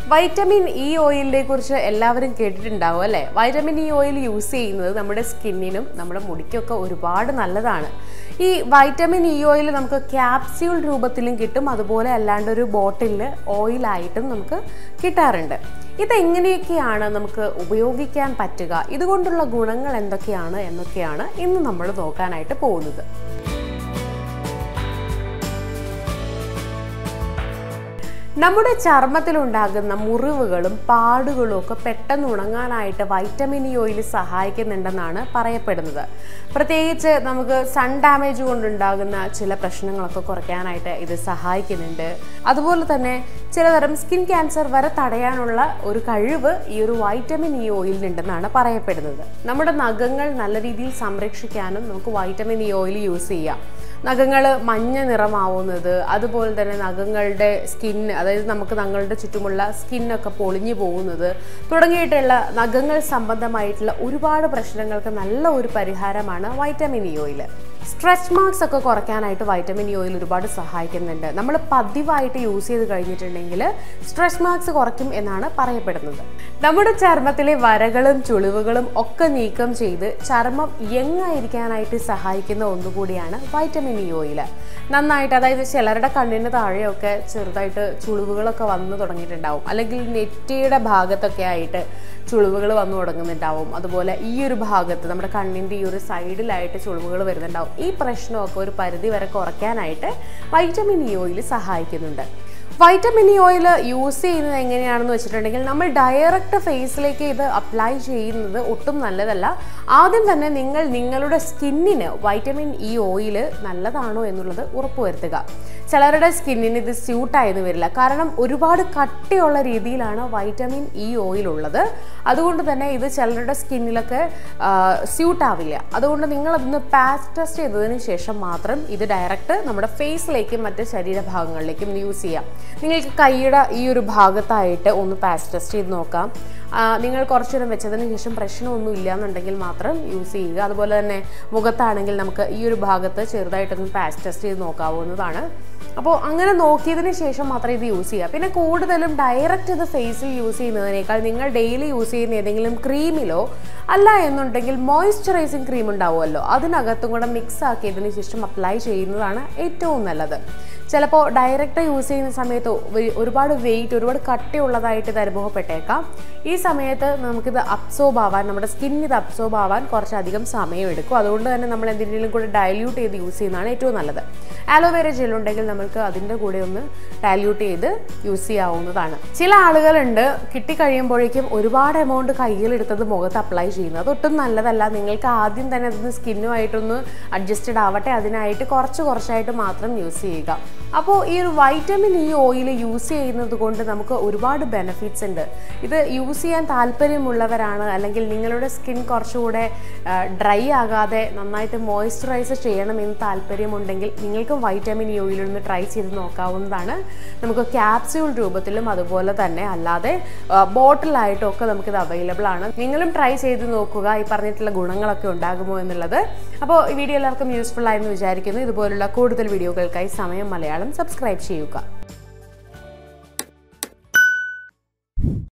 vitamin E ഓയിലിനെ കുറിച്ച് എല്ലാവരും കേട്ടിട്ടുണ്ടാവും അല്ലേ വൈറ്റമിൻ ഇ ഓയിൽ യൂസ് ചെയ്യുന്നത് നമ്മുടെ സ്കിന്നിനും നമ്മുടെ മുടിക്കൊക്കെ ഒരുപാട് നല്ലതാണ് ഈ വൈറ്റമിൻ ഇ ഓയിൽ നമുക്ക് ക്യാപ്സ്യൂൾ രൂപത്തിലും കിട്ടും അതുപോലെ അല്ലാണ്ട് ഒരു ബോട്ടിലിൽ ഓയിലായിട്ടും നമുക്ക് കിട്ടാറുണ്ട് ഇതെങ്ങനെയൊക്കെയാണ് നമുക്ക് ഉപയോഗിക്കാൻ പറ്റുക ഇതുകൊണ്ടുള്ള ഗുണങ്ങൾ എന്തൊക്കെയാണ് എന്നൊക്കെയാണ് ഇന്ന് നമ്മൾ നോക്കാനായിട്ട് പോകുന്നത് നമ്മുടെ ചർമ്മത്തിലുണ്ടാകുന്ന മുറിവുകളും പാടുകളും ഒക്കെ പെട്ടെന്ന് ഉണങ്ങാനായിട്ട് വൈറ്റമിൻ ഇ ഓയിൽ സഹായിക്കുന്നുണ്ടെന്നാണ് പറയപ്പെടുന്നത് പ്രത്യേകിച്ച് നമുക്ക് സൺ ഡാമേജ് കൊണ്ടുണ്ടാകുന്ന ചില പ്രശ്നങ്ങളൊക്കെ കുറയ്ക്കാനായിട്ട് ഇത് സഹായിക്കുന്നുണ്ട് അതുപോലെ തന്നെ ചിലതരം സ്കിൻ ക്യാൻസർ വരെ തടയാനുള്ള ഒരു കഴിവ് ഈ ഒരു വൈറ്റമിൻ ഇ ഓയിലിനുണ്ടെന്നാണ് പറയപ്പെടുന്നത് നമ്മുടെ നഖങ്ങൾ നല്ല രീതിയിൽ സംരക്ഷിക്കാനും നമുക്ക് വൈറ്റമിൻ ഇ ഓയിൽ യൂസ് ചെയ്യാം നഖങ്ങൾ മഞ്ഞ നിറമാവുന്നത് അതുപോലെ തന്നെ നഖങ്ങളുടെ സ്കിൻ അതായത് നമുക്ക് നഖങ്ങളുടെ ചുറ്റുമുള്ള സ്കിന്നൊക്കെ പൊളിഞ്ഞു പോകുന്നത് തുടങ്ങിയിട്ടുള്ള നഖങ്ങൾ സംബന്ധമായിട്ടുള്ള ഒരുപാട് പ്രശ്നങ്ങൾക്ക് നല്ല ഒരു പരിഹാരമാണ് vitamin E oil stretch marks ഒക്കെ കുറയ്ക്കാനായിട്ട് വൈറ്റമിൻ ഇ ഓയിൽ ഒരുപാട് സഹായിക്കുന്നുണ്ട് നമ്മൾ പതിവായിട്ട് യൂസ് ചെയ്ത് കഴിഞ്ഞിട്ടുണ്ടെങ്കിൽ സ്ട്രെച്ച് മാർക്സ് കുറയ്ക്കും എന്നാണ് പറയപ്പെടുന്നത് നമ്മുടെ ചർമ്മത്തിലെ വരകളും ചുളിവുകളും ഒക്കെ നീക്കം ചെയ്ത് ചർമ്മം യങ്ങായിരിക്കാനായിട്ട് സഹായിക്കുന്ന ഒന്നുകൂടിയാണ് വൈറ്റമിൻ ഇ ഓയിൽ നന്നായിട്ട് അതായത് ചിലരുടെ കണ്ണിന് താഴെയൊക്കെ ചെറുതായിട്ട് ചുളിവുകളൊക്കെ വന്നു തുടങ്ങിയിട്ടുണ്ടാവും അല്ലെങ്കിൽ നെറ്റിയുടെ ഭാഗത്തൊക്കെ ആയിട്ട് ചുളിവുകൾ വന്നു തുടങ്ങുന്നുണ്ടാവും അതുപോലെ ഈ ഒരു ഭാഗത്ത് നമ്മുടെ കണ്ണിൻ്റെ ഈ ഒരു സൈഡിലായിട്ട് ചുളിവുകൾ വരുന്നുണ്ടാവും ഈ പ്രശ്നമൊക്കെ ഒരു പരിധി വരെ കുറയ്ക്കാനായിട്ട് വൈറ്റമിൻ ഇ ഓയിൽ സഹായിക്കുന്നുണ്ട് വൈറ്റമിൻ ഇ ഓയിൽ യൂസ് ചെയ്യുന്നത് എങ്ങനെയാണെന്ന് വെച്ചിട്ടുണ്ടെങ്കിൽ നമ്മൾ ഡയറക്റ്റ് ഫേസിലേക്ക് ഇത് അപ്ലൈ ചെയ്യുന്നത് ഒട്ടും നല്ലതല്ല ആദ്യം തന്നെ നിങ്ങൾ നിങ്ങളുടെ സ്കിന്നിന് വൈറ്റമിൻ ഇ ഓയിൽ നല്ലതാണോ എന്നുള്ളത് ഉറപ്പുവരുത്തുക ചിലരുടെ സ്കിന്നിന് ഇത് സ്യൂട്ടായെന്ന് വരില്ല കാരണം ഒരുപാട് കട്ടിയുള്ള രീതിയിലാണ് വൈറ്റമിൻ ഇ ഓയിൽ ഉള്ളത് അതുകൊണ്ട് തന്നെ ഇത് ചിലരുടെ സ്കിന്നിലൊക്കെ സ്യൂട്ട് ആവില്ല അതുകൊണ്ട് നിങ്ങൾ അതൊന്ന് പാച്ച് ടെസ്റ്റ് ചെയ്തതിന് ശേഷം മാത്രം ഇത് ഡയറക്റ്റ് നമ്മുടെ ഫേസിലേക്കും മറ്റ് ശരീരഭാഗങ്ങളിലേക്കും യൂസ് ചെയ്യാം നിങ്ങൾക്ക് കൈയുടെ ഈ ഒരു ഭാഗത്തായിട്ട് ഒന്ന് പാച്ച് ടെസ്റ്റ് ചെയ്ത് നോക്കാം നിങ്ങൾ കുറച്ചു നേരം വെച്ചതിന് ശേഷം പ്രശ്നമൊന്നും ഇല്ല എന്നുണ്ടെങ്കിൽ മാത്രം യൂസ് ചെയ്യുക അതുപോലെ തന്നെ മുഖത്താണെങ്കിൽ നമുക്ക് ഈ ഒരു ഭാഗത്ത് ചെറുതായിട്ടൊന്ന് പാച്ച് ടെസ്റ്റ് ചെയ്ത് നോക്കാവുന്നതാണ് അപ്പോൾ അങ്ങനെ നോക്കിയതിന് ശേഷം മാത്രം ഇത് യൂസ് ചെയ്യുക പിന്നെ കൂടുതലും ഡയറക്റ്റ് ഇത് ഫേസിൽ യൂസ് ചെയ്യുന്നതിനേക്കാൾ നിങ്ങൾ ഡെയിലി യൂസ് ചെയ്യുന്ന ഏതെങ്കിലും ക്രീമിലോ അല്ല എന്നുണ്ടെങ്കിൽ മോയ്സ്ചറൈസിങ് ക്രീം ഉണ്ടാവുമല്ലോ അതിനകത്തും കൂടെ മിക്സ് ആക്കിയതിന് ശേഷം അപ്ലൈ ചെയ്യുന്നതാണ് ഏറ്റവും നല്ലത് ചിലപ്പോൾ ഡയറക്റ്റ് യൂസ് ചെയ്യുന്ന സമയത്ത് ഒരുപാട് വെയിറ്റ് ഒരുപാട് കട്ടിയുള്ളതായിട്ട് ഇത് അനുഭവപ്പെട്ടേക്കാം ഈ സമയത്ത് നമുക്കിത് അബ്സോർബ് ആവാൻ നമ്മുടെ സ്കിൻ ഇത് അബ്സോർബ് ആവാൻ കുറച്ചധികം സമയം എടുക്കും അതുകൊണ്ട് തന്നെ നമ്മൾ എന്തെങ്കിലും കൂടെ ഡയല്യൂട്ട് ചെയ്ത് യൂസ് ചെയ്യുന്നതാണ് ഏറ്റവും നല്ലത് ആലോവേര ജെൽ ഉണ്ടെങ്കിൽ നമുക്ക് അതിൻ്റെ കൂടെ ഒന്ന് ഡയല്യൂട്ട് ചെയ്ത് യൂസ് ചെയ്യാവുന്നതാണ് ചില ആളുകളുണ്ട് കിട്ടിക്കഴിയുമ്പോഴേക്കും ഒരുപാട് എമൗണ്ട് കയ്യിലെടുത്തത് മുഖത്ത് അപ്ലൈ ചെയ്യുന്നത് അതൊട്ടും നല്ലതല്ല നിങ്ങൾക്ക് ആദ്യം തന്നെ അതൊന്ന് സ്കിന്നുമായിട്ടൊന്ന് അഡ്ജസ്റ്റഡ് ആവട്ടെ അതിനായിട്ട് കുറച്ച് കുറച്ചായിട്ട് മാത്രം യൂസ് ചെയ്യുക അപ്പോൾ ഈ ഒരു വൈറ്റമിൻ ഇ ഓയിൽ യൂസ് ചെയ്യുന്നത് കൊണ്ട് നമുക്ക് ഒരുപാട് ബെനിഫിറ്റ്സ് ഉണ്ട് ഇത് യൂസ് ചെയ്യാൻ താല്പര്യമുള്ളവരാണ് അല്ലെങ്കിൽ നിങ്ങളുടെ സ്കിൻ കുറച്ചുകൂടെ ഡ്രൈ ആകാതെ നന്നായിട്ട് മോയ്സ്ചറൈസ് ചെയ്യണമെന്ന് താല്പര്യമുണ്ടെങ്കിൽ നിങ്ങൾക്ക് വൈറ്റമിൻ ഇ ഓയിൽ ഒന്ന് ട്രൈ ചെയ്ത് നോക്കാവുന്നതാണ് നമുക്ക് ക്യാപ്സ്യൂൾ രൂപത്തിലും അതുപോലെ തന്നെ അല്ലാതെ ബോട്ടിലായിട്ടും ഒക്കെ നമുക്കിത് അവൈലബിൾ ആണ് നിങ്ങളും ട്രൈ ചെയ്ത് നോക്കുക ഈ പറഞ്ഞിട്ടുള്ള ഗുണങ്ങളൊക്കെ ഉണ്ടാകുമോ എന്നുള്ളത് അപ്പോൾ ഈ വീഡിയോ എല്ലാവർക്കും യൂസ്ഫുൾ ആയെന്ന് വിചാരിക്കുന്നു ഇതുപോലുള്ള കൂടുതൽ വീഡിയോകൾക്കായി സമയം മലയാളം സബ്സ്ക്രൈബ് ചെയ്യുക